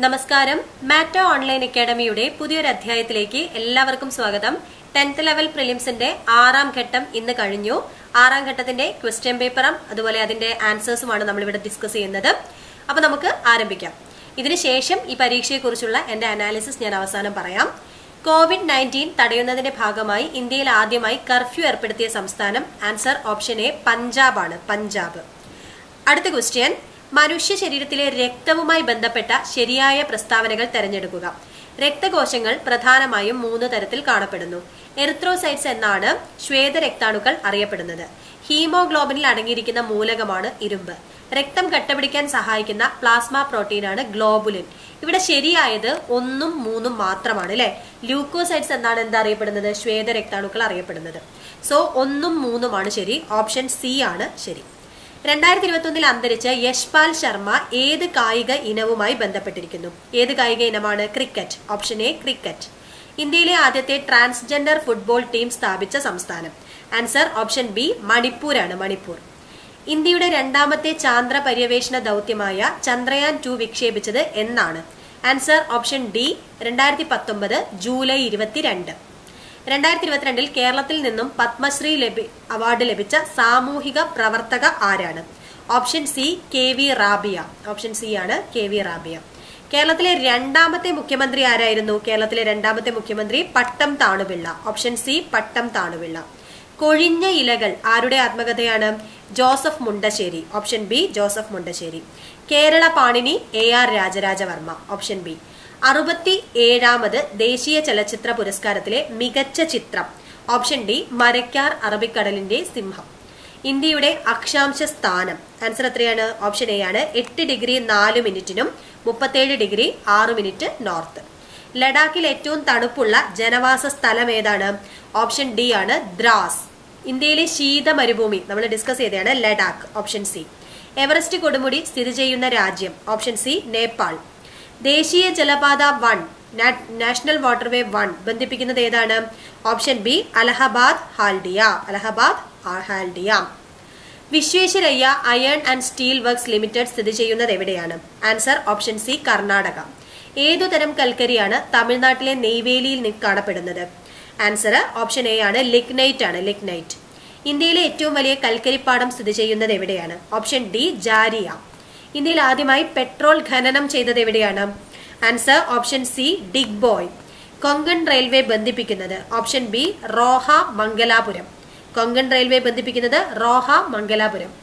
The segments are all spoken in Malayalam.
നമസ്കാരം മാറ്റോ ഓൺലൈൻ അക്കാഡമിയുടെ പുതിയൊരു അധ്യായത്തിലേക്ക് എല്ലാവർക്കും സ്വാഗതം ടെൻത്ത് ലെവൽ പ്രിലിംസിന്റെ ആറാം ഘട്ടം ഇന്ന് കഴിഞ്ഞു ആറാം ഘട്ടത്തിന്റെ ക്വസ്റ്റ്യൻ പേപ്പറും അതുപോലെ അതിന്റെ ആൻസേഴ്സുമാണ് നമ്മൾ ഇവിടെ ഡിസ്കസ് ചെയ്യുന്നത് അപ്പൊ നമുക്ക് ആരംഭിക്കാം ഇതിനുശേഷം ഈ പരീക്ഷയെക്കുറിച്ചുള്ള എന്റെ അനാലിസിസ് ഞാൻ അവസാനം പറയാം കോവിഡ് നയൻറ്റീൻ തടയുന്നതിന്റെ ഭാഗമായി ഇന്ത്യയിൽ ആദ്യമായി കർഫ്യൂ ഏർപ്പെടുത്തിയ സംസ്ഥാനം ആൻസർ ഓപ്ഷൻ എ പഞ്ചാബാണ് പഞ്ചാബ് അടുത്ത ക്വസ്റ്റ്യൻ മനുഷ്യ ശരീരത്തിലെ രക്തവുമായി ബന്ധപ്പെട്ട ശരിയായ പ്രസ്താവനകൾ തിരഞ്ഞെടുക്കുക രക്തകോശങ്ങൾ പ്രധാനമായും മൂന്ന് തരത്തിൽ കാണപ്പെടുന്നു എറിത്രോസൈറ്റ്സ് എന്നാണ് ശ്വേതരക്താണുക്കൾ അറിയപ്പെടുന്നത് ഹീമോഗ്ലോബിനിൽ അടങ്ങിയിരിക്കുന്ന മൂലകമാണ് ഇരുമ്പ് രക്തം കട്ടപിടിക്കാൻ സഹായിക്കുന്ന പ്ലാസ്മ പ്രോട്ടീനാണ് ഗ്ലോബുലിൻ ഇവിടെ ശരിയായത് ഒന്നും മൂന്നും മാത്രമാണ് അല്ലെ ല്യൂക്കോസൈറ്റ്സ് എന്നാണ് എന്താ അറിയപ്പെടുന്നത് ശ്വേതരക്താണുക്കൾ അറിയപ്പെടുന്നത് സോ ഒന്നും മൂന്നുമാണ് ശരി ഓപ്ഷൻ സി ആണ് ശരി രണ്ടായിരത്തി ഇരുപത്തൊന്നിൽ അന്തരിച്ച യശ്പാൽ ശർമ്മ ഏത് കായിക ഇനവുമായി ബന്ധപ്പെട്ടിരിക്കുന്നു ഏത് കായിക ഇനമാണ് ക്രിക്കറ്റ് ഓപ്ഷൻ എ ക്രിക്കറ്റ് ഇന്ത്യയിലെ ആദ്യത്തെ ട്രാൻസ്ജെൻഡർ ഫുട്ബോൾ ടീം സ്ഥാപിച്ച സംസ്ഥാനം ആൻസർ ഓപ്ഷൻ ബി മണിപ്പൂരാണ് മണിപ്പൂർ ഇന്ത്യയുടെ രണ്ടാമത്തെ ചാന്ദ്ര പര്യവേഷണ ദൗത്യമായ ചന്ദ്രയാൻ ടു വിക്ഷേപിച്ചത് എന്നാണ് ആൻസർ ഓപ്ഷൻ ഡി രണ്ടായിരത്തി പത്തൊമ്പത് ജൂലൈ ഇരുപത്തിരണ്ട് രണ്ടായിരത്തി ഇരുപത്തിരണ്ടിൽ കേരളത്തിൽ നിന്നും പത്മശ്രീ ലഭി അവാർഡ് ലഭിച്ച സാമൂഹിക പ്രവർത്തക ആരാണ് option C K V Rabiya option C ആണ് കെ വി റാബിയ കേരളത്തിലെ രണ്ടാമത്തെ മുഖ്യമന്ത്രി ആരായിരുന്നു കേരളത്തിലെ രണ്ടാമത്തെ മുഖ്യമന്ത്രി പട്ടം താണുപിള്ള ഓപ്ഷൻ സി പട്ടം താണുപിള്ള കൊഴിഞ്ഞ ഇലകൾ ആരുടെ ആത്മകഥയാണ് Joseph Mundassery option B Joseph Mundassery Kerala Panini A R Rajaraja Varma option B അറുപത്തി ഏഴാമത് ദേശീയ ചലച്ചിത്ര പുരസ്കാരത്തിലെ മികച്ച ചിത്രം ഓപ്ഷൻ ഡി മരക്കാർ അറബിക്കടലിന്റെ സിംഹം ഇന്ത്യയുടെ അക്ഷാംശ സ്ഥാനം ആൻസർ എത്രയാണ് ഓപ്ഷൻ എ ആണ് എട്ട് ഡിഗ്രി നാല് മിനിറ്റിനും മുപ്പത്തേഴ് ഡിഗ്രി ആറ് മിനിറ്റ് നോർത്ത് ലഡാക്കിൽ ഏറ്റവും തണുപ്പുള്ള ജനവാസ സ്ഥലം ഏതാണ് ഓപ്ഷൻ ഡി ആണ് ദ്രാസ് ഇന്ത്യയിലെ ശീത മരുഭൂമി നമ്മൾ ഡിസ്കസ് ചെയ്തതാണ് ലഡാക്ക് ഓപ്ഷൻ സി എവറസ്റ്റ് കൊടുമുടി സ്ഥിതി ചെയ്യുന്ന രാജ്യം ഓപ്ഷൻ സി നേപ്പാൾ ദേശീയ ജലപാത വൺ നാഷണൽ വാട്ടർവേ വൺ ബന്ധിപ്പിക്കുന്നത് ഏതാണ് option B Allahabad Haldia Allahabad Haldia Visvesvaraya iron and steel works limited സ്ഥിതി ചെയ്യുന്നത് എവിടെയാണ് ആൻസർ ഓപ്ഷൻ സി കർണാടക ഏതുതരം കൽക്കരിയാണ് തമിഴ്നാട്ടിലെ നെയ്വേലിയിൽ കാണപ്പെടുന്നത് ആൻസർ ഓപ്ഷൻ എ ആണ് ലിഗ്നൈറ്റ് ആണ് ലിഗ്നൈറ്റ് ഇന്ത്യയിലെ ഏറ്റവും വലിയ കൽക്കരിപ്പാടം സ്ഥിതി ചെയ്യുന്നത് എവിടെയാണ് ഓപ്ഷൻ ഡി ജാരിയ ഇന്ത്യയിൽ ആദ്യമായി പെട്രോൾ ഖനനം ചെയ്തത് എവിടെയാണ് answer option C Digboi Konkan railway ബന്ധിപ്പിക്കുന്നത് option B Roha Mangalapuram Konkan railway ബന്ധിപ്പിക്കുന്നത് റോഹ മംഗലാപുരം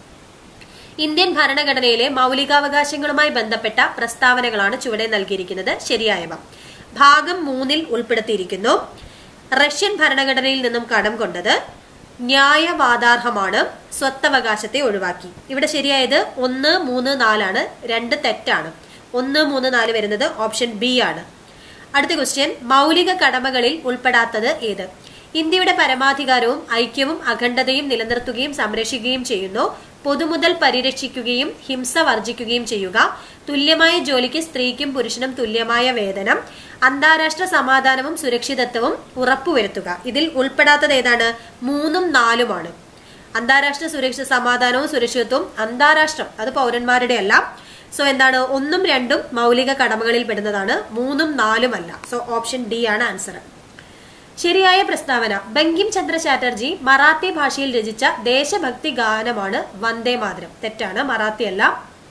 ഇന്ത്യൻ ഭരണഘടനയിലെ മൗലികാവകാശങ്ങളുമായി ബന്ധപ്പെട്ട പ്രസ്താവനകളാണ് ചുവടെ നൽകിയിരിക്കുന്നത് ശരിയായവ ഭാഗം മൂന്നിൽ ഉൾപ്പെടുത്തിയിരിക്കുന്നു റഷ്യൻ ഭരണഘടനയിൽ നിന്നും കടം കൊണ്ടത് ന്യായവാദാർഹമാണ് സ്വത്തവകാശത്തെ ഒഴിവാക്കി ഇവിടെ ശരിയായത് ഒന്ന് മൂന്ന് നാലാണ് രണ്ട് തെറ്റാണ് ഒന്ന് മൂന്ന് നാല് വരുന്നത് ഓപ്ഷൻ ബി ആണ് അടുത്ത ക്വസ്റ്റ്യൻ മൗലിക കടമകളിൽ ഉൾപ്പെടാത്തത് ഏത് ഇന്ത്യയുടെ പരമാധികാരവും ഐക്യവും അഖണ്ഡതയും നിലനിർത്തുകയും സംരക്ഷിക്കുകയും ചെയ്യുന്നു പൊതുമുതൽ പരിരക്ഷിക്കുകയും ഹിംസ വർജിക്കുകയും ചെയ്യുക തുല്യമായ ജോലിക്ക് സ്ത്രീക്കും പുരുഷനും തുല്യമായ വേതനം അന്താരാഷ്ട്ര സമാധാനവും സുരക്ഷിതത്വവും ഉറപ്പുവരുത്തുക ഇതിൽ ഉൾപ്പെടാത്തത് ഏതാണ് മൂന്നും നാലുമാണ് അന്താരാഷ്ട്ര സുരക്ഷ സമാധാനവും സുരക്ഷിതത്വവും അന്താരാഷ്ട്രം അത് പൗരന്മാരുടെ അല്ല സോ എന്താണ് ഒന്നും രണ്ടും മൗലിക കടമകളിൽ പെടുന്നതാണ് മൂന്നും നാലും അല്ല സോ ഓപ്ഷൻ ഡി ആണ് ആൻസർ ശരിയായ പ്രസ്താവന ബങ്കിം ചന്ദ്ര ചാറ്റർജി മറാത്തി ഭാഷയിൽ രചിച്ച ദേശഭക്തി ഗാനമാണ് വന്ദേ മാതരം തെറ്റാണ് മറാത്തി അല്ല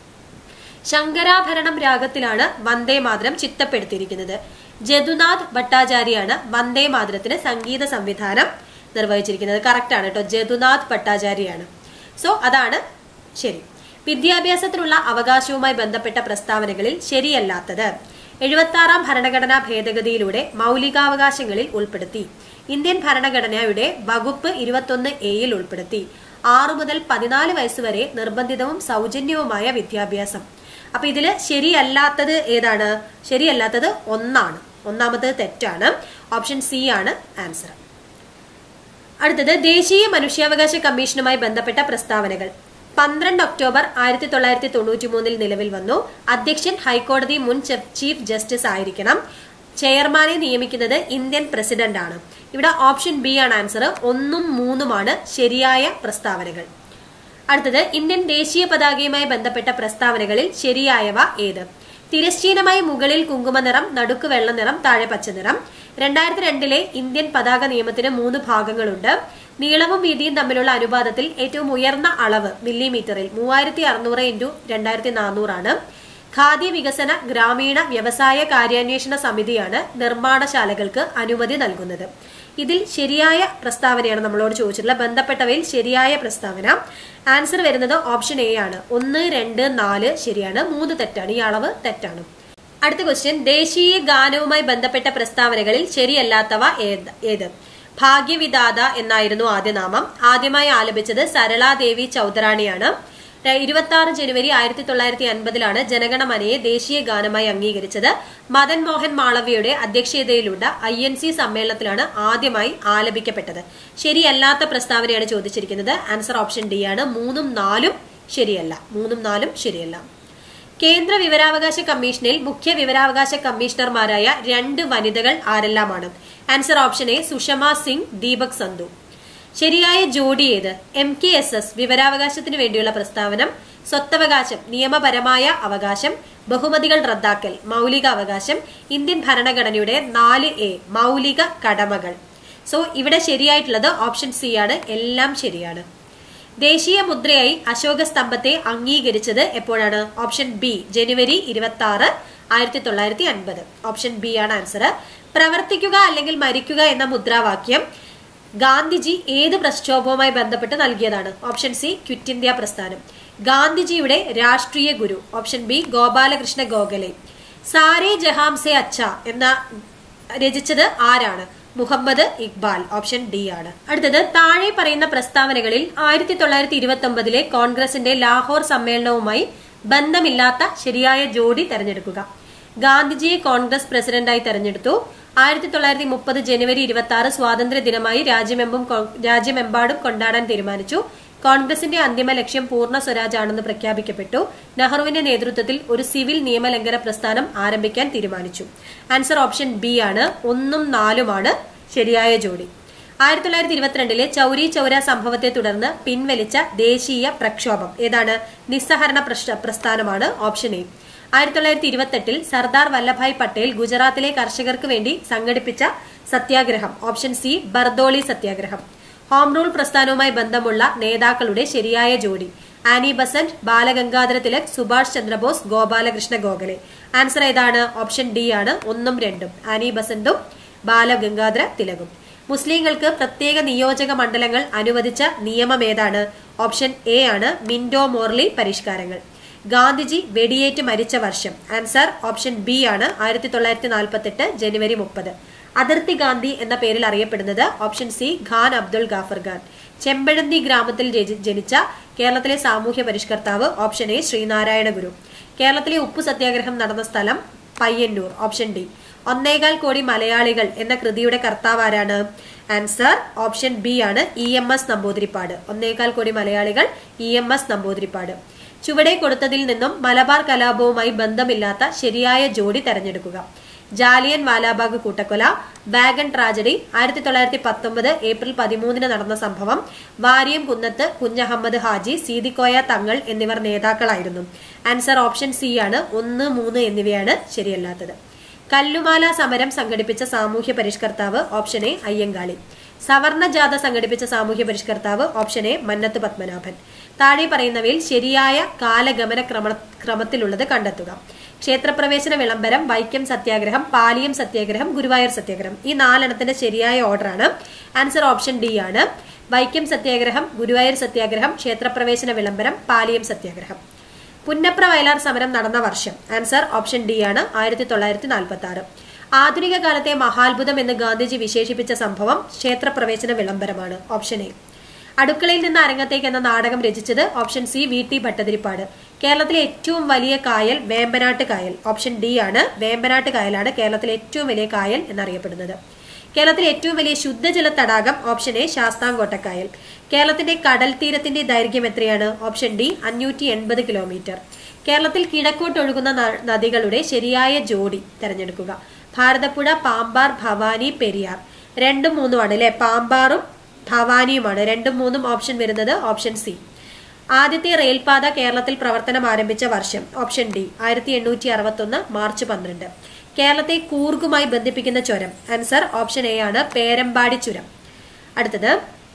ശങ്കരാഭരണം രാഗത്തിലാണ് വന്ദേ മാതരം ചിട്ടപ്പെടുത്തിയിരിക്കുന്നത് ജദുനാഥ് ഭട്ടാചാര്യാണ് വന്ദേ മാതരത്തിന് സംഗീത സംവിധാനം നിർവഹിച്ചിരിക്കുന്നത് കറക്റ്റ് ആണ് കേട്ടോ ജദുനാഥ് ഭട്ടാചാര്യാണ് സോ അതാണ് ശരി വിദ്യാഭ്യാസത്തിനുള്ള അവകാശവുമായി ബന്ധപ്പെട്ട പ്രസ്താവനകളിൽ ശരിയല്ലാത്തത് എഴുപത്താറാം ഭരണഘടനാ ഭേദഗതിയിലൂടെ മൗലികാവകാശങ്ങളിൽ ഉൾപ്പെടുത്തി ഇന്ത്യൻ ഭരണഘടനയുടെ വകുപ്പ് ഇരുപത്തൊന്ന് എയിൽ ഉൾപ്പെടുത്തി ആറു മുതൽ പതിനാല് വയസ്സ് വരെ നിർബന്ധിതവും സൗജന്യവുമായ വിദ്യാഭ്യാസം അപ്പൊ ഇതില് ശരിയല്ലാത്തത് ഏതാണ് ശരിയല്ലാത്തത് ഒന്നാണ് ഒന്നാമത്തത് തെറ്റാണ് ഓപ്ഷൻ സി ആണ് ആൻസർ അടുത്തത് ദേശീയ മനുഷ്യാവകാശ കമ്മീഷനുമായി ബന്ധപ്പെട്ട പ്രസ്താവനകൾ പന്ത്രണ്ട് ഒക്ടോബർ ആയിരത്തി തൊള്ളായിരത്തി തൊണ്ണൂറ്റി മൂന്നിൽ നിലവിൽ വന്നു അധ്യക്ഷൻ ഹൈക്കോടതി മുൻ ചീഫ് ജസ്റ്റിസ് ആയിരിക്കണം ചെയർമാനെ നിയമിക്കുന്നത് ഇന്ത്യൻ പ്രസിഡന്റ് ആണ് ഇവിടെ ഓപ്ഷൻ ബി ആണ് ആൻസർ ഒന്നും മൂന്നുമാണ് ശരിയായ പ്രസ്താവനകൾ അടുത്തത് ഇന്ത്യൻ ദേശീയ പതാകയുമായി ബന്ധപ്പെട്ട പ്രസ്താവനകളിൽ ശരിയായവ ഏത് തിരശ്ചീനമായി മുകളിൽ കുങ്കുമനിറം നടുക്ക് വെള്ള നിറം താഴെ പച്ചനിറം രണ്ടായിരത്തി രണ്ടിലെ ഇന്ത്യൻ പതാക നിയമത്തിന് മൂന്ന് ഭാഗങ്ങളുണ്ട് നീളവും വീതിയും തമ്മിലുള്ള അനുപാതത്തിൽ ഏറ്റവും ഉയർന്ന അളവ് മില്ലിമീറ്ററിൽ മൂവായിരത്തി അറുന്നൂറ് ഇൻറ്റു രണ്ടായിരത്തി നാനൂറാണ് ഖാദി വികസന ഗ്രാമീണ വ്യവസായ കാര്യാന്വേഷണ സമിതിയാണ് നിർമ്മാണശാലകൾക്ക് അനുമതി നൽകുന്നത് ഇതിൽ ശരിയായ പ്രസ്താവനയാണ് നമ്മളോട് ചോദിച്ചിട്ടുള്ളത് ബന്ധപ്പെട്ടവയിൽ ശരിയായ പ്രസ്താവന ആൻസർ വരുന്നത് ഓപ്ഷൻ എ ആണ് ഒന്ന് രണ്ട് നാല് ശരിയാണ് മൂന്ന് തെറ്റാണ് ഈ അളവ് തെറ്റാണ് അടുത്ത ക്വസ്റ്റ്യൻ ദേശീയ ഗാനവുമായി ബന്ധപ്പെട്ട പ്രസ്താവനകളിൽ ശരിയല്ലാത്തവ ഏത് ഏത് ഭാഗ്യവിദാത എന്നായിരുന്നു ആദ്യ നാമം ആദ്യമായി ആലപിച്ചത് സരളാദേവി ചൗധറാണിയാണ് ഇരുപത്തി ആറ് ജനുവരി ആയിരത്തി തൊള്ളായിരത്തി അൻപതിലാണ് ജനഗണമനയെ ദേശീയ ഗാനമായി അംഗീകരിച്ചത് മദൻ മോഹൻ മാളവ്യയുടെ അധ്യക്ഷതയിലുള്ള ഐ എൻ സി സമ്മേളനത്തിലാണ് ആദ്യമായി ആലപിക്കപ്പെട്ടത് ശരിയല്ലാത്ത പ്രസ്താവനയാണ് ചോദിച്ചിരിക്കുന്നത് ആൻസർ ഓപ്ഷൻ ഡി ആണ് മൂന്നും നാലും ശരിയല്ല മൂന്നും നാലും ശരിയല്ല കേന്ദ്ര വിവരാവകാശ കമ്മീഷനിൽ മുഖ്യ വിവരാവകാശ കമ്മീഷണർമാരായ രണ്ട് വനിതകൾ ആരെല്ലാമാണ് answer option A Sushma Singh Deepak Sandhu ശരിയായ ജോഡി ഏത് എം കെ എസ് എസ് വിവരാവകാശത്തിന് വേണ്ടിയുള്ള പ്രസ്താവനം സ്വത്തവകാശം നിയമപരമായ അവകാശം ബഹുമതികൾ റദ്ദാക്കൽ മൗലിക അവകാശം ഇന്ത്യൻ ഭരണഘടനയുടെ നാല് എ മൗലിക കടമകൾ സോ ഇവിടെ ശരിയായിട്ടുള്ളത് ഓപ്ഷൻ സി ആണ് എല്ലാം ശരിയാണ് ദേശീയ മുദ്രയായി അശോക സ്തംഭത്തെ അംഗീകരിച്ചത് എപ്പോഴാണ് ഓപ്ഷൻ ബി ജനുവരി ഇരുപത്തി ആറ് ആയിരത്തി തൊള്ളായിരത്തി അൻപത് ഓപ്ഷൻ ബി ആണ് ആൻസർ പ്രവർത്തിക്കുക അല്ലെങ്കിൽ മരിക്കുക എന്ന മുദ്രാവാക്യം ഗാന്ധിജി ഏത് പ്രക്ഷോഭവുമായി ബന്ധപ്പെട്ട് നൽകിയതാണ് ഓപ്ഷൻ സി ക്വിറ്റ് ഇന്ത്യ പ്രസ്ഥാനം ഗാന്ധിജിയുടെ രാഷ്ട്രീയ ഗുരു ഓപ്ഷൻ ബി ഗോപാലകൃഷ്ണ ഗോഖലെ സാരേ ജഹാംസെ അച്ച എന്ന രചിച്ചത് ആരാണ് മുഹമ്മദ് ഇക്ബാൽ ഓപ്ഷൻ ഡി ആണ് അടുത്തത് താഴെ പറയുന്ന പ്രസ്താവനകളിൽ ആയിരത്തി തൊള്ളായിരത്തി ഇരുപത്തി ഒമ്പതിലെ കോൺഗ്രസിന്റെ ലാഹോർ സമ്മേളനവുമായി ബന്ധമില്ലാത്ത ശരിയായ ജോഡി തെരഞ്ഞെടുക്കുക ഗാന്ധിജിയെ കോൺഗ്രസ് പ്രസിഡന്റായി തെരഞ്ഞെടുത്തു ആയിരത്തി തൊള്ളായിരത്തി മുപ്പത് ജനുവരി ഇരുപത്തി ആറ് സ്വാതന്ത്ര്യ ദിനമായി രാജ്യമെമ്പും രാജ്യമെമ്പാടും കൊണ്ടാടാൻ തീരുമാനിച്ചു കോൺഗ്രസിന്റെ അന്തിമ ലക്ഷ്യം പൂർണ്ണ സ്വരാജ് ആണെന്ന് പ്രഖ്യാപിക്കപ്പെട്ടു നെഹ്റുവിന്റെ നേതൃത്വത്തിൽ ഒരു സിവിൽ നിയമലംഘന പ്രസ്ഥാനം ആരംഭിക്കാൻ തീരുമാനിച്ചു ആൻസർ ഓപ്ഷൻ ബി ആണ് ഒന്നും നാലുമാണ് ശരിയായ ജോഡി ആയിരത്തി തൊള്ളായിരത്തി ഇരുപത്തിരണ്ടിലെ ചൌരി ചൌര സംഭവത്തെ തുടർന്ന് പിൻവലിച്ച ദേശീയ പ്രക്ഷോഭം ഏതാണ് നിസ്സഹരണ പ്രസ്ഥാനമാണ് ഓപ്ഷൻ എ ആയിരത്തി തൊള്ളായിരത്തി ഇരുപത്തെട്ടിൽ സർദാർ വല്ലഭായ് പട്ടേൽ ഗുജറാത്തിലെ കർഷകർക്ക് വേണ്ടി സംഘടിപ്പിച്ച സത്യാഗ്രഹം ഓപ്ഷൻ സി ബർദോളി സത്യാഗ്രഹം ഹോം റൂൾ പ്രസ്ഥാനവുമായി ബന്ധമുള്ള നേതാക്കളുടെ ശരിയായ ജോഡി Annie Besant Balagangadhara Tilak Subhash Chandra Bose Gopalakrishna Gokhale answer ഏതാണ് ഓപ്ഷൻ ഡി ആണ് ഒന്നും രണ്ടും ആനി ബസന്തും ബാലഗംഗാധര തിലകും മുസ്ലിങ്ങൾക്ക് പ്രത്യേക നിയോജക മണ്ഡലങ്ങൾ അനുവദിച്ച നിയമം ഏതാണ് ഓപ്ഷൻ എ ആണ് മിൻഡോ മോർലി പരിഷ്കാരങ്ങൾ ഗാന്ധിജി വെടിയേറ്റ് മരിച്ച വർഷം ആൻസർ ഓപ്ഷൻ ബി ആണ് ആയിരത്തി തൊള്ളായിരത്തി നാൽപ്പത്തെട്ട് ജനുവരി മുപ്പത് അതിർത്തി ഗാന്ധി എന്ന പേരിൽ അറിയപ്പെടുന്നത് ഓപ്ഷൻ സി ഖാൻ അബ്ദുൾ ഗാഫർ ഖാൻ ചെമ്പഴന്തി ഗ്രാമത്തിൽ ജനിച്ച കേരളത്തിലെ സാമൂഹ്യ പരിഷ്കർത്താവ് ഓപ്ഷൻ എ ശ്രീനാരായണ ഗുരു കേരളത്തിലെ ഉപ്പു സത്യാഗ്രഹം നടന്ന സ്ഥലം പയ്യന്നൂർ ഓപ്ഷൻ ഡി ഒന്നേകാൽ കോടി മലയാളികൾ എന്ന കൃതിയുടെ കർത്താവ് ആരാണ് ആൻസർ ഓപ്ഷൻ ബി ആണ് ഇ എം എസ് നമ്പൂതിരിപ്പാട് ഒന്നേകാൽ കോടി മലയാളികൾ ഇ എം എസ് നമ്പൂതിരിപ്പാട് ചുവടെ കൊടുത്തതിൽ നിന്നും മലബാർ കലാപവുമായി ബന്ധമില്ലാത്ത ശരിയായ ജോഡി തെരഞ്ഞെടുക്കുക ജാലിയൻ വാലാബാഗ് കൂട്ടക്കൊല വാഗൺ ട്രാജഡി ആയിരത്തി തൊള്ളായിരത്തി പത്തൊമ്പത് ഏപ്രിൽ പതിമൂന്നിന് നടന്ന സംഭവം വാരിയം കുന്നത്ത് കുഞ്ഞഹമ്മദ് ഹാജി സീതിക്കോയ തങ്ങൾ എന്നിവർ നേതാക്കളായിരുന്നു ആൻസർ ഓപ്ഷൻ സി ആണ് ഒന്ന് മൂന്ന് എന്നിവയാണ് ശരിയല്ലാത്തത് കല്ലുമാല സമരം സംഘടിപ്പിച്ച സാമൂഹ്യ പരിഷ്കർത്താവ് ഓപ്ഷൻ എ അയ്യങ്കാളി സവർണ ജാഥ സംഘടിപ്പിച്ച സാമൂഹ്യ പരിഷ്കർത്താവ് ഓപ്ഷൻ എ മന്നത്ത് പത്മനാഭൻ താഴെ പറയുന്നവയിൽ ശരിയായ കാലഗമന ക്രമ ക്രമത്തിലുള്ളത് കണ്ടെത്തുക ക്ഷേത്രപ്രവേശന വിളംബരം വൈക്കം സത്യാഗ്രഹം പാലിയം സത്യാഗ്രഹം ഗുരുവായൂർ സത്യാഗ്രഹം ഈ നാലെണ്ണത്തിന്റെ ശരിയായ ഓർഡറാണ് ആൻസർ ഓപ്ഷൻ ഡി ആണ് വൈക്കം സത്യാഗ്രഹം ഗുരുവായൂർ സത്യാഗ്രഹം ക്ഷേത്രപ്രവേശന വിളംബരം പാലിയം സത്യാഗ്രഹം പുന്നപ്ര വയലാർ സമരം നടന്ന വർഷം ആൻസർ ഓപ്ഷൻ ഡി ആണ് ആയിരത്തി തൊള്ളായിരത്തി നാൽപ്പത്തി ആറ് ആധുനിക കാലത്തെ മഹാത്ഭുതം എന്ന് ഗാന്ധിജി വിശേഷിപ്പിച്ച സംഭവം ക്ഷേത്രപ്രവേശന വിളംബരമാണ് ഓപ്ഷൻ എ അടുക്കളയിൽ നിന്ന് അരങ്ങത്തേക്ക് എന്ന നാടകം രചിച്ചത് option C V T Bhattathiripad കേരളത്തിലെ ഏറ്റവും വലിയ കായൽ വേമ്പനാട്ട് കായൽ ഓപ്ഷൻ ഡി ആണ് വേമ്പനാട്ട് കായലാണ് കേരളത്തിലെ ഏറ്റവും വലിയ കായൽ എന്നറിയപ്പെടുന്നത് കേരളത്തിലെ ഏറ്റവും വലിയ ശുദ്ധജല തടാകം ഓപ്ഷൻ എ ശാസ്താംകോട്ടക്കായൽ കേരളത്തിന്റെ കടൽ തീരത്തിന്റെ ദൈർഘ്യം എത്രയാണ് ഓപ്ഷൻ ഡി അഞ്ഞൂറ്റി എൺപത് കിലോമീറ്റർ കേരളത്തിൽ കിഴക്കോട്ടൊഴുകുന്ന നദികളുടെ ശരിയായ ജോഡി തെരഞ്ഞെടുക്കുക ഭാരതപ്പുഴ പാമ്പാർ ഭവാനി പെരിയാർ രണ്ടും മൂന്നുമാണ് അല്ലെ പാമ്പാറും ഭവാനിയുമാണ് രണ്ടും മൂന്നും ഓപ്ഷൻ വരുന്നത് ഓപ്ഷൻ സി ആദ്യത്തെ റെയിൽപാത കേരളത്തിൽ പ്രവർത്തനം ആരംഭിച്ച വർഷം ഓപ്ഷൻ ഡി ആയിരത്തി എണ്ണൂറ്റി അറുപത്തി ഒന്ന് മാർച്ച് പന്ത്രണ്ട് കേരളത്തെ കൂർഗുമായി ബന്ധിപ്പിക്കുന്ന ചുരം ആൻസർ ഓപ്ഷൻ എ ആണ് പേരമ്പാടി ചുരം അടുത്തത്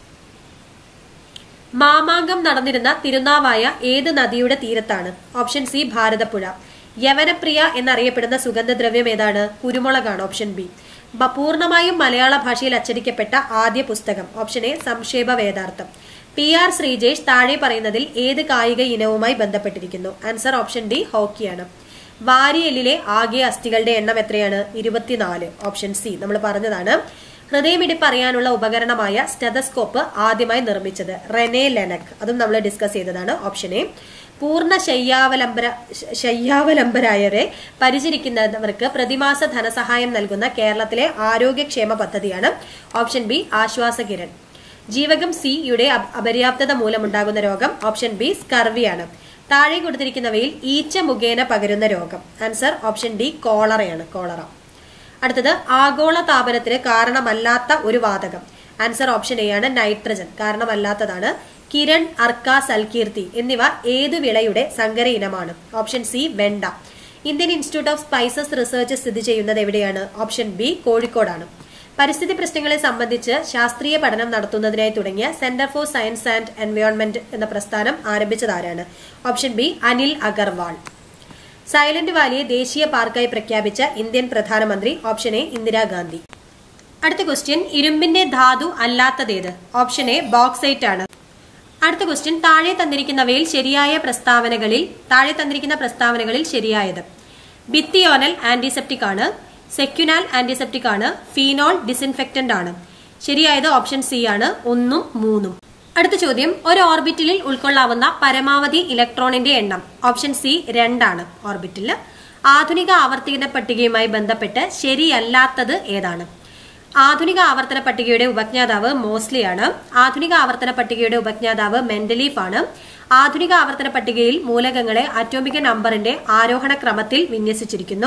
മാമാങ്കം നടന്നിരുന്ന തിരുനാവായ ഏത് നദിയുടെ തീരത്താണ് ഓപ്ഷൻ സി ഭാരതപ്പുഴ യവനപ്രിയ എന്നറിയപ്പെടുന്ന സുഗന്ധദ്രവ്യം ഏതാണ് കുരുമുളകാണ് ഓപ്ഷൻ ബി ബ- പൂർണ്ണമായും മലയാള ഭാഷയിൽ അച്ചടിക്കപ്പെട്ട ആദ്യ പുസ്തകം option A Samkshepa Vedartham P R Sreejesh താഴെ പറയുന്നതിൽ ഏത് കായിക ഇനവുമായി ബന്ധപ്പെട്ടിരിക്കുന്നു ആൻസർ ഓപ്ഷൻ ഡി ഹോക്കിയാണ് വാരിയലിലെ ആകെ അസ്ഥികളുടെ എണ്ണം എത്രയാണ് ഇരുപത്തിനാല് ഓപ്ഷൻ സി നമ്മൾ പറഞ്ഞതാണ് ഹൃദയമിടിപ്പ് അറിയാനുള്ള ഉപകരണമായ സ്റ്റെതസ്കോപ്പ് ആദ്യമായി നിർമ്മിച്ചത് റെനെ ലെനക് അതും നമ്മൾ ഡിസ്കസ് ചെയ്തതാണ് ഓപ്ഷൻ എ പൂർണ്ണ ശയ്യാവലംബര ശ- ശയ്യാവലംബരായവരെ പരിചരിക്കുന്നവർക്ക് പ്രതിമാസ ധനസഹായം നൽകുന്ന കേരളത്തിലെ ആരോഗ്യക്ഷേമ പദ്ധതിയാണ് ഓപ്ഷൻ ബി ആശ്വാസകിരൺ ജീവകം സിയുടെ അപ- അപര്യാപ്തത മൂലമുണ്ടാകുന്ന രോഗം ഓപ്ഷൻ ബി സ്കർവിയാണ് താഴെ കൊടുത്തിരിക്കുന്നവയിൽ ഈച്ച മുഖേന പകരുന്ന രോഗം ആൻസർ ഓപ്ഷൻ ഡി കോളറയാണ് കോളറ അടുത്തത് ആഗോള താപനത്തിന് കാരണമല്ലാത്ത ഒരു വാതകം ആൻസർ ഓപ്ഷൻ എ ആണ് നൈട്രജൻ കാരണമല്ലാത്തതാണ് കിരൺ അർക്ക സൽകീർത്തി എന്നിവ ഏതു വിളയുടെ സങ്കര ഇനമാണ് ഓപ്ഷൻ സി വെണ്ട Indian institute of spices research സ്ഥിതി ചെയ്യുന്നത് എവിടെയാണ് ഓപ്ഷൻ ബി കോഴിക്കോടാണ് പരിസ്ഥിതി പ്രശ്നങ്ങളെ സംബന്ധിച്ച് ശാസ്ത്രീയ പഠനം നടത്തുന്നതിനായി തുടങ്ങിയ centre for science and environment എന്ന പ്രസ്ഥാനം ആരംഭിച്ചത് ആരാണ് option B Anil Agarwal silent വാലിയെ ദേശീയ പാർക്കായി പ്രഖ്യാപിച്ച ഇന്ത്യൻ പ്രധാനമന്ത്രി ഓപ്ഷൻ എ ഇന്ദിരാഗാന്ധി അടുത്ത ക്വസ്റ്റ്യൻ ഇരുമ്പിന്റെ ധാതു അല്ലാത്തതേത് ഓപ്ഷൻ എ ബോക്സൈറ്റ് ആണ് അടുത്ത ക്വസ്റ്റ്യൻ താഴെ തന്നിരിക്കുന്നവയിൽ ശരിയായ പ്രസ്താവനകളിൽ താഴെ തന്നിരിക്കുന്ന പ്രസ്താവനകളിൽ ശരിയായത് ബിത്തിയോനൽ ആന്റിസെപ്റ്റിക് ആണ് സെക്യുനാൽ ആന്റിസെപ്റ്റിക് ആണ് ഫീനോൾ ഡിസിൻഫെക്റ്റന്റ് ആണ് ശരിയായത് ഓപ്ഷൻ സി ആണ് ഒന്നും മൂന്നും അടുത്ത ചോദ്യം ഒരു ഓർബിറ്റലിൽ ഉൾക്കൊള്ളാവുന്ന പരമാവധി ഇലക്ട്രോണിന്റെ എണ്ണം ഓപ്ഷൻ സി രണ്ടാണ് ഓർബിറ്റിൽ ആധുനിക ആവർത്തന പട്ടികയുമായി ബന്ധപ്പെട്ട് ശരിയല്ലാത്തത് ഏതാണ് ആധുനിക ആവർത്തന പട്ടികയുടെ ഉപജ്ഞാതാവ് മോസ്ലിയാണ് ആധുനിക ആവർത്തന പട്ടികയുടെ ഉപജ്ഞാതാവ് മെന്റലീഫ് ആണ് ആധുനിക ആവർത്തന പട്ടികയിൽ മൂലകങ്ങളെ അറ്റോമിക നമ്പറിന്റെ ആരോഹണ ക്രമത്തിൽ വിന്യസിച്ചിരിക്കുന്നു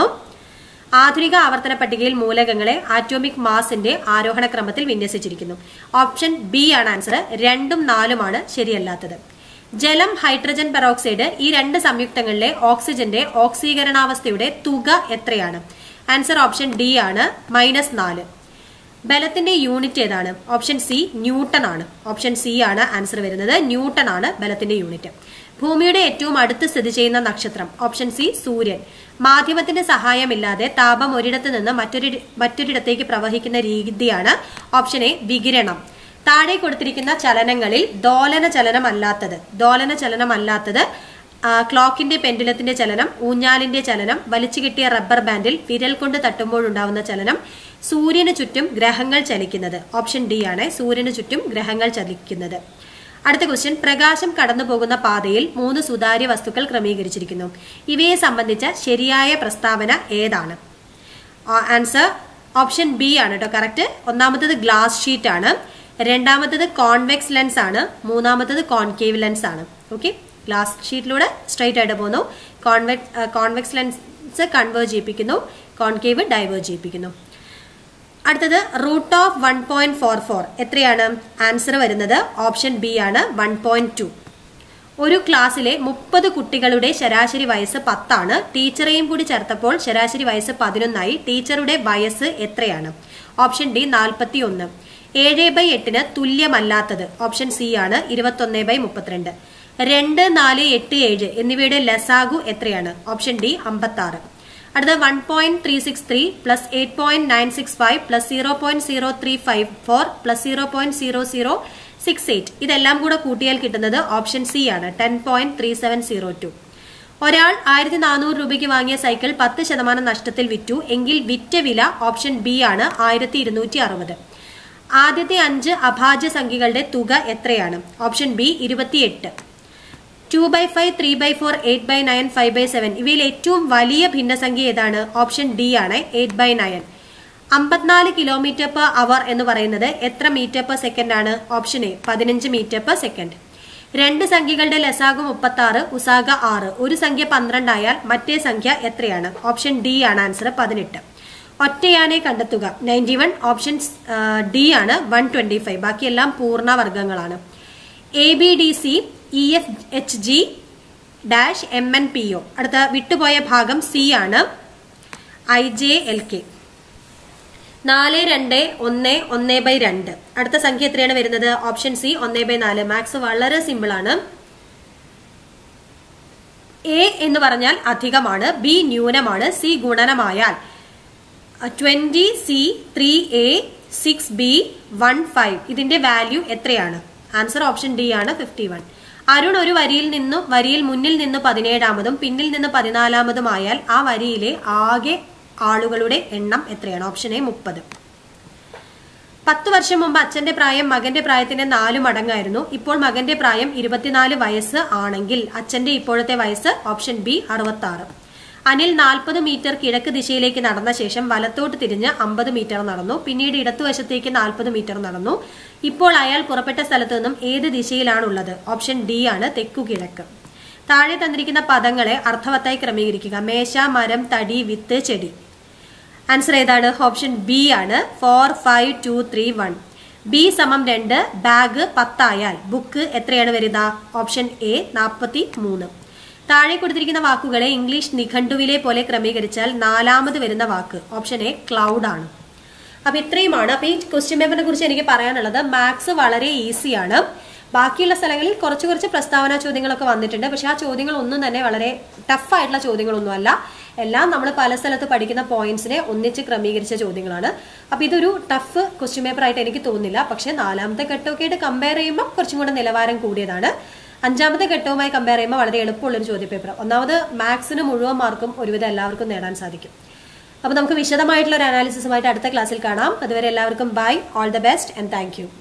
ആധുനിക ആവർത്തന പട്ടികയിൽ മൂലകങ്ങളെ ആറ്റോമിക് മാസിന്റെ ആരോഹണ ക്രമത്തിൽ വിന്യസിച്ചിരിക്കുന്നു ഓപ്ഷൻ ബി ആണ് ആൻസർ രണ്ടും നാലുമാണ് ശരിയല്ലാത്തത് ജലം ഹൈഡ്രജൻ പെറോക്സൈഡ് ഈ രണ്ട് സംയുക്തങ്ങളിലെ ഓക്സിജന്റെ ഓക്സീകരണാവസ്ഥയുടെ തുക എത്രയാണ് ആൻസർ ഓപ്ഷൻ ഡി ആണ് മൈനസ് നാല് ബലത്തിന്റെ യൂണിറ്റ് ഏതാണ് ഓപ്ഷൻ സി ന്യൂട്ടൺ ആണ് ഓപ്ഷൻ സി ആണ് ആൻസർ വരുന്നത് ന്യൂട്ടൺ ആണ് ബലത്തിന്റെ യൂണിറ്റ് ഭൂമിയുടെ ഏറ്റവും അടുത്ത് സ്ഥിതി ചെയ്യുന്ന നക്ഷത്രം ഓപ്ഷൻ സി സൂര്യൻ മാധ്യമത്തിന്റെ സഹായമില്ലാതെ താപം ഒരിടത്ത് നിന്ന് മറ്റൊരു മറ്റൊരിടത്തേക്ക് പ്രവഹിക്കുന്ന രീതിയാണ് ഓപ്ഷൻ എ വികിരണം താഴെ കൊടുത്തിരിക്കുന്ന ചലനങ്ങളിൽ ദോലന ചലനമല്ലാത്തത് ദോലന ചലനമല്ലാത്തത് ആ, ക്ലോക്കിന്റെ പെൻഡുലത്തിന്റെ ചലനം ഊഞ്ഞാലിന്റെ ചലനം വലിച്ചു കിട്ടിയ റബ്ബർ ബാൻഡിൽ വിരൽ കൊണ്ട് തട്ടുമ്പോഴുണ്ടാവുന്ന ചലനം സൂര്യന് ചുറ്റും ഗ്രഹങ്ങൾ ചലിക്കുന്നത് ഓപ്ഷൻ ഡി ആണ് സൂര്യന് ചുറ്റും ഗ്രഹങ്ങൾ ചലിക്കുന്നത് അടുത്ത ക്വസ്റ്റ്യൻ പ്രകാശം കടന്നു പോകുന്ന പാതയിൽ മൂന്ന് സുതാര്യ വസ്തുക്കൾ ക്രമീകരിച്ചിരിക്കുന്നു ഇവയെ സംബന്ധിച്ച ശരിയായ പ്രസ്താവന ഏതാണ് ആൻസർ ഓപ്ഷൻ ബി ആണ് കേട്ടോ കറക്റ്റ് ഒന്നാമത്തത് ഗ്ലാസ് ഷീറ്റ് ആണ് രണ്ടാമത്തത് കോൺവെക്സ് ലെൻസ് ആണ് മൂന്നാമത്തത് കോൺകേവ് ലെൻസ് ആണ് ഓക്കെ ഗ്ലാസ് ഷീറ്റിലൂടെ സ്ട്രൈറ്റ് ആയിട്ട് പോകുന്നു കോൺവെക്സ് കോൺവെക്സ് ലെൻസ് കൺവേർജ് ചെയ്യിപ്പിക്കുന്നു കോൺകേവ് ഡൈവേർജ് ചെയ്യിപ്പിക്കുന്നു അടുത്തത് root of one point four four എത്രയാണ് ആൻസർ വരുന്നത് ഓപ്ഷൻ ബി ആണ് വൺ പോയിന്റ് ടു ഒരു ക്ലാസ്സിലെ മുപ്പത് കുട്ടികളുടെ ശരാശരി വയസ്സ് പത്താണ് ടീച്ചറെയും കൂടി ചേർത്തപ്പോൾ ശരാശരി വയസ്സ് പതിനൊന്നായി ടീച്ചറുടെ വയസ്സ് എത്രയാണ് ഓപ്ഷൻ ഡി നാൽപ്പത്തി ഒന്ന് ഏഴ് ബൈ എട്ടിന് തുല്യമല്ലാത്തത് ഓപ്ഷൻ സി ആണ് ഇരുപത്തൊന്ന് ബൈ മുപ്പത്തിരണ്ട് രണ്ട് നാല് എട്ട് ഏഴ് എന്നിവയുടെ ലസാഗു എത്രയാണ് ഓപ്ഷൻ ഡി അമ്പത്തി ആറ് അടുത്ത one point three six three plus eight point nine six five plus zero point zero three five four plus zero point zero zero six eight ഇതെല്ലാം കൂടെ കൂട്ടിയാൽ കിട്ടുന്നത് ഓപ്ഷൻ സി ആണ് ten point three seven zero two ഒരാൾ ആയിരത്തി നാനൂറ് രൂപയ്ക്ക് വാങ്ങിയ സൈക്കിൾ പത്ത് ശതമാനം നഷ്ടത്തിൽ വിറ്റു എങ്കിൽ വിറ്റ വില ഓപ്ഷൻ ബി ആണ് ആയിരത്തി ഇരുന്നൂറ്റി അറുപത് ആദ്യത്തെ അഞ്ച് അഭാജ്യ സംഖ്യകളുടെ തുക എത്രയാണ് ഓപ്ഷൻ ബി ഇരുപത്തിയെട്ട് two by five three by four eight by nine five by seven ഇവയിൽ ഏറ്റവും വലിയ ഭിന്നസംഖ്യ ഏതാണ് ഓപ്ഷൻ ഡി ആണ് എയ്റ്റ് ബൈ നയൻ അമ്പത്തിനാല് കിലോമീറ്റർ പെർ അവർ എന്ന് പറയുന്നത് എത്ര മീറ്റർ പെർ സെക്കൻഡ് ആണ് ഓപ്ഷൻ എ പതിനഞ്ച് മീറ്റർ പെർ സെക്കൻഡ് രണ്ട് സംഖ്യകളുടെ ലസാഗു മുപ്പത്തി ആറ് ഉസാഗ ആറ് ഒരു സംഖ്യ പന്ത്രണ്ടായാൽ മറ്റേ സംഖ്യ എത്രയാണ് ഓപ്ഷൻ ഡി ആണ് ആൻസർ പതിനെട്ട് ഒറ്റയാനെ കണ്ടെത്തുക നയൻറ്റി വൺ ഓപ്ഷൻ ഡി ആണ് വൺ ട്വന്റി ഫൈവ് ബാക്കിയെല്ലാം പൂർണ്ണവർഗങ്ങളാണ് A B D C E F H G dash M N P O അടുത്ത വിട്ടുപോയ ഭാഗം സി ആണ് ഐ ജെ എൽ കെ നാല് രണ്ട് ഒന്ന് ഒന്ന് ബൈ രണ്ട് അടുത്ത സംഖ്യ എത്രയാണ് വരുന്നത് ഓപ്ഷൻ സി ഒന്ന് ബൈ നാല് മാത്സ് വളരെ സിമ്പിൾ ആണ് എ എന്ന് പറഞ്ഞാൽ അധികമാണ് ബി ന്യൂനമാണ് സി ഗുണനമായാൽ twenty C three A six B one five ഇതിന്റെ വാല്യൂ എത്രയാണ് ആൻസർ ഓപ്ഷൻ ഡി ആണ് ഫിഫ്റ്റി വൺ അരുൺ ഒരു വരിയിൽ നിന്നും വരിയിൽ മുന്നിൽ നിന്ന് പതിനേഴാമതും പിന്നിൽ നിന്ന് പതിനാലാമതുമായാൽ ആ വരിയിലെ ആകെ ആളുകളുടെ എണ്ണം എത്രയാണ് ഓപ്ഷൻ എ മുപ്പത് പത്ത് വർഷം മുമ്പ് അച്ഛന്റെ പ്രായം മകന്റെ പ്രായത്തിന്റെ നാലു മടങ്ങായിരുന്നു ഇപ്പോൾ മകന്റെ പ്രായം ഇരുപത്തിനാല് വയസ്സ് ആണെങ്കിൽ അച്ഛന്റെ ഇപ്പോഴത്തെ വയസ്സ് ഓപ്ഷൻ ബി അറുപത്തി ആറ് അനിൽ നാൽപ്പത് മീറ്റർ കിഴക്ക് ദിശയിലേക്ക് നടന്ന ശേഷം വലത്തോട്ട് തിരിഞ്ഞ് അമ്പത് മീറ്റർ നടന്നു പിന്നീട് ഇടത്തുവശത്തേക്ക് നാൽപ്പത് മീറ്റർ നടന്നു ഇപ്പോൾ അയാൾ പുറപ്പെട്ട സ്ഥലത്ത് നിന്നും ഏത് ദിശയിലാണുള്ളത് ഓപ്ഷൻ ഡി ആണ് തെക്കു കിഴക്ക് താഴെ തന്നിരിക്കുന്ന പദങ്ങളെ അർത്ഥവത്തായി ക്രമീകരിക്കുക മേശ മരം തടി വിത്ത് ചെടി ആൻസർ ഏതാണ് ഓപ്ഷൻ ബി ആണ് four five two three one B സമം രണ്ട് ബാഗ് പത്തായാൽ ബുക്ക് എത്രയാണ് വരുക ഓപ്ഷൻ എ നാൽപ്പത്തി മൂന്ന് താഴെ കൊടുത്തിരിക്കുന്ന വാക്കുകളെ ഇംഗ്ലീഷ് നിഘണ്ടുവിലെ പോലെ ക്രമീകരിച്ചാൽ നാലാമത് വരുന്ന വാക്ക് ഓപ്ഷൻ എ ക്ലൗഡ് ആണ് അപ്പൊ ഇത്രയുമാണ് അപ്പൊ ഈ ക്വസ്റ്റ്യൻ പേപ്പറിനെ കുറിച്ച് എനിക്ക് പറയാനുള്ളത് മാത്സ് വളരെ ഈസിയാണ് ബാക്കിയുള്ള സ്ഥലങ്ങളിൽ കുറച്ച് കുറച്ച് പ്രസ്താവന ചോദ്യങ്ങളൊക്കെ വന്നിട്ടുണ്ട് പക്ഷെ ആ ചോദ്യങ്ങൾ ഒന്നും തന്നെ വളരെ ടഫ് ആയിട്ടുള്ള ചോദ്യങ്ങളൊന്നും അല്ല എല്ലാം നമ്മൾ പല സ്ഥലത്ത് പഠിക്കുന്ന പോയിന്റ്സിനെ ഒന്നിച്ച് ക്രമീകരിച്ച ചോദ്യങ്ങളാണ് അപ്പൊ ഇതൊരു ടഫ് ക്വസ്റ്റ്യൻ പേപ്പർ ആയിട്ട് എനിക്ക് തോന്നുന്നില്ല പക്ഷെ നാലാമത്തെ ഘട്ടമൊക്കെ ആയിട്ട് കമ്പയർ ചെയ്യുമ്പോൾ കുറച്ചും കൂടെ നിലവാരം കൂടിയതാണ് അഞ്ചാമത്തെ ഘട്ടവുമായി കമ്പയർ ചെയ്യുമ്പോൾ വളരെ എളുപ്പമുള്ള ഒരു ചോദ്യ പേപ്പർ ഒന്നാമത് മാത്സിന് മുഴുവൻ മാർക്കും ഒരുവിധം എല്ലാവർക്കും നേടാൻ സാധിക്കും അപ്പൊ നമുക്ക് വിശദമായിട്ടുള്ള ഒരു അനാലിസിസുമായിട്ട് അടുത്ത ക്ലാസ്സിൽ കാണാം അതുവരെ എല്ലാവർക്കും bye all the best and thank U